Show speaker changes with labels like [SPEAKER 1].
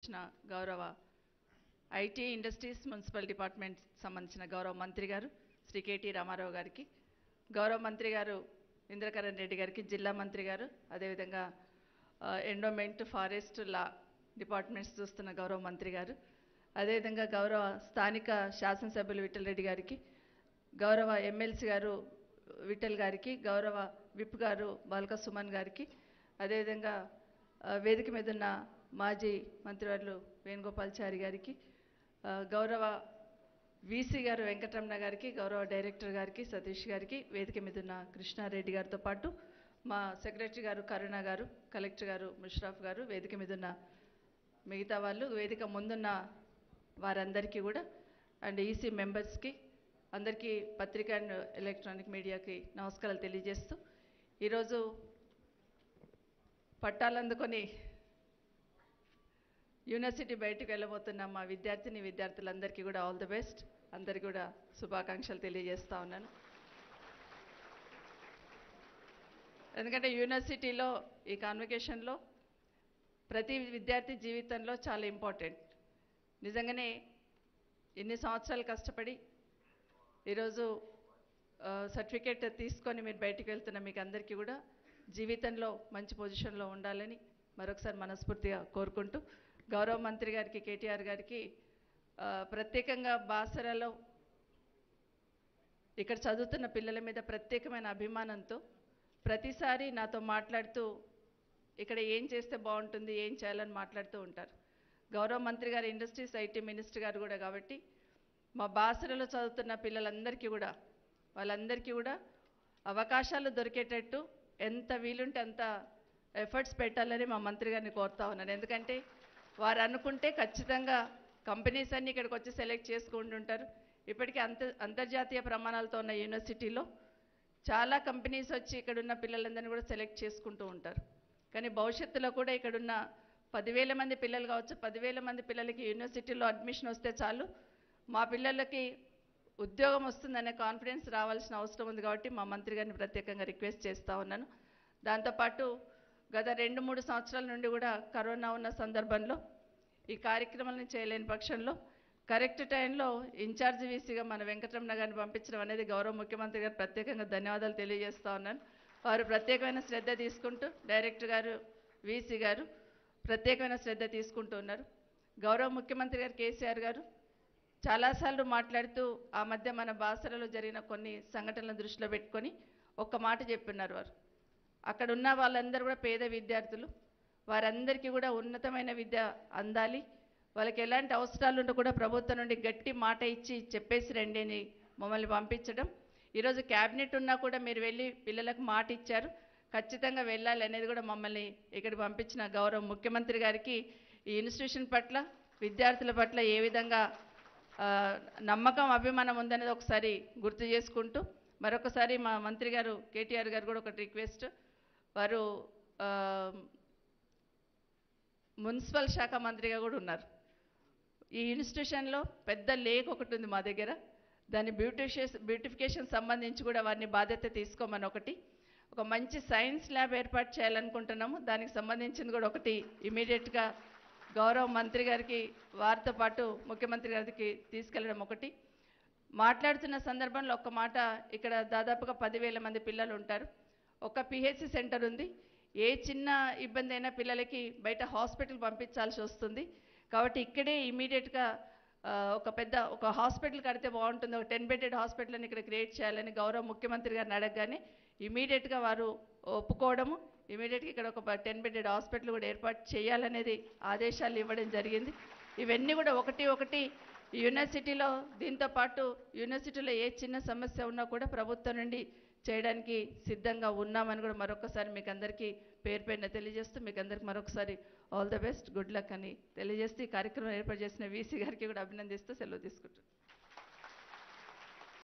[SPEAKER 1] వచ్చిన గౌరవ IT industries municipal department సంబంధించిన గౌరవ మంత్రి గారు శ్రీ కేటీ రామారావు గారికి గౌరవ మంత్రి గారు ఇంద్రకరణ్ రెడ్డి గారికి జిల్లా మంత్రి గారు అదేవిధంగా ఎండోమెంట్ ఫారెస్ట్ లా డిపార్ట్మెంట్స్ చూస్తున్న గౌరవ మంత్రి గారు అదేవిధంగా గౌరవ స్థానిక శాసనసభ్యులు విఠల్ రెడ్డి గారికి గౌరవ ఎమ్మెల్సీ గారు విఠల్ గారికి గౌరవ విప్ గారు బాల్క సుమన్ గారికి అదేవిధంగా ఆ, వేదిక మీద ఉన్న మాజీ మంత్రివర్యులు వేణుగోపాల్చారి గారికి ఆ, గౌరవ వీసీ గారు వెంకటరమణ గారికి గౌరవ డైరెక్టర్ గారికి సతీష్ గారికి వేదిక మీద ఉన్న కృష్ణారెడ్డి గారితో పాటు మా సెక్రటరీ గారు కరుణ గారు కలెక్టర్ గారు ముషరాఫ్ గారు వేదిక మీద ఉన్న మిగతా వాళ్ళు వేదిక ముందున్న వారందరికీ కూడా అండ్ ఈసీ మెంబర్స్కి అందరికీ పత్రికా అండ్ ఎలక్ట్రానిక్ మీడియాకి నమస్కారాలు తెలియజేస్తూ ఈరోజు పట్టాలు అందుకొని యూనివర్సిటీ బయటకు వెళ్ళబోతున్న మా విద్యార్థిని విద్యార్థులందరికీ కూడా ఆల్ ది బెస్ట్ అందరికీ కూడా శుభాకాంక్షలు తెలియజేస్తా ఉన్నాను ఎందుకంటే యూనివర్సిటీలో ఈ కాన్వకేషన్లో ప్రతి విద్యార్థి జీవితంలో చాలా ఇంపార్టెంట్ నిజంగానే ఎన్ని సంవత్సరాలు కష్టపడి ఈరోజు సర్టిఫికేట్ తీసుకొని మీరు బయటికి వెళ్తున్న మీకు అందరికీ కూడా జీవితంలో మంచి పొజిషన్లో ఉండాలని మరొకసారి మనస్ఫూర్తిగా కోరుకుంటూ గౌరవ మంత్రి గారికి కేటీఆర్ గారికి ఆ, ప్రత్యేకంగా బాసరలో ఇక్కడ చదువుతున్న పిల్లల మీద ప్రత్యేకమైన అభిమానంతో ప్రతిసారి నాతో మాట్లాడుతూ ఇక్కడ ఏం చేస్తే బాగుంటుంది ఏం చేయాలని మాట్లాడుతూ ఉంటారు గౌరవ మంత్రి గారు ఇండస్ట్రీస్ ఐటీ మినిస్టర్ గారు కూడా కాబట్టి మా బాసరలో చదువుతున్న పిల్లలందరికీ కూడా వాళ్ళందరికీ కూడా అవకాశాలు దొరికేటట్టు ఎంత వీలుంటే అంత ఎఫర్ట్స్ పెట్టాలని మా మంత్రి గారిని కోరుతా ఉన్నాను ఎందుకంటే వారు అనుకుంటే ఖచ్చితంగా కంపెనీస్ అన్నీ ఇక్కడికి వచ్చి సెలెక్ట్ చేసుకుంటుంటారు ఇప్పటికీ అంత అంతర్జాతీయ ప్రమాణాలతో ఉన్న యూనివర్సిటీలో చాలా కంపెనీస్ వచ్చి ఇక్కడ ఉన్న పిల్లలందరినీ కూడా సెలెక్ట్ చేసుకుంటూ ఉంటారు కానీ భవిష్యత్తులో కూడా ఇక్కడున్న పదివేల మంది పిల్లలు కావచ్చు పదివేల మంది పిల్లలకి యూనివర్సిటీలో అడ్మిషన్ వస్తే చాలు మా పిల్లలకి ఉద్యోగం వస్తుందనే కాన్ఫిడెన్స్ రావాల్సిన అవసరం ఉంది కాబట్టి మా మంత్రి గారిని ప్రత్యేకంగా రిక్వెస్ట్ చేస్తూ ఉన్నాను దాంతోపాటు గత రెండు మూడు సంవత్సరాల నుండి కూడా కరోనా ఉన్న సందర్భంలో ఈ కార్యక్రమాలను చేయలేని పక్షంలో కరెక్ట్ టైంలో ఇన్ఛార్జ్ వీసీగా మన వెంకటరమణ గారిని పంపించడం అనేది గౌరవ ముఖ్యమంత్రి గారు ప్రత్యేకంగా ధన్యవాదాలు తెలియజేస్తా ఉన్నాను వారు ప్రత్యేకమైన శ్రద్ధ తీసుకుంటూ డైరెక్టర్ గారు వీసీ గారు ప్రత్యేకమైన శ్రద్ధ తీసుకుంటూ ఉన్నారు గౌరవ ముఖ్యమంత్రి గారు కేసీఆర్ గారు చాలాసార్లు మాట్లాడుతూ ఆ మధ్య మన బాసరలో జరిగిన కొన్ని సంఘటనలను దృష్టిలో పెట్టుకొని ఒక్క మాట చెప్పున్నారు వారు అక్కడ ఉన్న వాళ్ళందరూ కూడా పేద విద్యార్థులు వారందరికీ కూడా ఉన్నతమైన విద్య అందాలి వాళ్ళకి ఎలాంటి అవసరాలు ఉంటే కూడా ప్రభుత్వం నుండి గట్టి మాట ఇచ్చి చెప్పేసి రండి అని మమ్మల్ని పంపించడం ఈరోజు క్యాబినెట్ ఉన్నా కూడా మీరు వెళ్ళి పిల్లలకు మాట ఇచ్చారు ఖచ్చితంగా వెళ్ళాలి అనేది కూడా మమ్మల్ని ఇక్కడికి పంపించిన గౌరవ ముఖ్యమంత్రి గారికి ఈ ఇన్స్టిట్యూషన్ పట్ల విద్యార్థుల పట్ల ఏ విధంగా ఆ, నమ్మకం అభిమానం ఉందనేది ఒకసారి గుర్తు చేసుకుంటూ మరొకసారి మా మంత్రి గారు కేటీఆర్ గారు కూడా ఒకటి రిక్వెస్ట్ వారు ఆ, మున్సిపల్ శాఖ మంత్రిగా కూడా ఉన్నారు ఈ ఇన్స్టిట్యూషన్లో పెద్ద లేక్ ఒకటి ఉంది మా దగ్గర దాని బ్యూటిషియస్ బ్యూటిఫికేషన్ సంబంధించి కూడా వారిని బాధ్యత తీసుకోమని ఒకటి ఒక మంచి సైన్స్ ల్యాబ్ ఏర్పాటు చేయాలనుకుంటున్నాము దానికి సంబంధించింది కూడా ఒకటి ఇమీడియట్గా గౌరవ మంత్రి గారికి వారితో పాటు ముఖ్యమంత్రి గారికి తీసుకెళ్ళడం ఒకటి మాట్లాడుతున్న సందర్భంలో ఒక్క మాట ఇక్కడ దాదాపుగా పదివేల మంది పిల్లలు ఉంటారు ఒక పిహెచ్సి సెంటర్ ఉంది ఏ చిన్న ఇబ్బంది అయినా పిల్లలకి బయట హాస్పిటల్ పంపించాల్సి వస్తుంది కాబట్టి ఇక్కడే ఇమీడియట్గా ఒక పెద్ద ఒక హాస్పిటల్ కడితే బాగుంటుంది ఒక టెన్ బెడెడ్ హాస్పిటల్ అని ఇక్కడ క్రియేట్ చేయాలని గౌరవ ముఖ్యమంత్రి గారిని అడగగానే ఇమీడియట్గా వారు ఒప్పుకోవడము ఇమీడియట్గా ఇక్కడ ఒక టెన్ బెడెడ్ హాస్పిటల్ కూడా ఏర్పాటు చేయాలనేది ఆదేశాలు ఇవ్వడం జరిగింది ఇవన్నీ కూడా ఒకటి ఒకటి యూనివర్సిటీలో దీంతో పాటు యూనివర్సిటీలో ఏ చిన్న సమస్య ఉన్నా కూడా ప్రభుత్వం నుండి చేయడానికి సిద్ధంగా ఉన్నామని కూడా మరొకసారి మీకు అందరికీ పేరు పేరున తెలియజేస్తూ మీకు అందరికి మరొకసారి all the best good luck అని తెలియజేస్తూ ఈ కార్యక్రమం ఏర్పాటు చేసిన వీసీ గారికి కూడా అభినందిస్తూ సెలవు తీసుకుంటున్నాను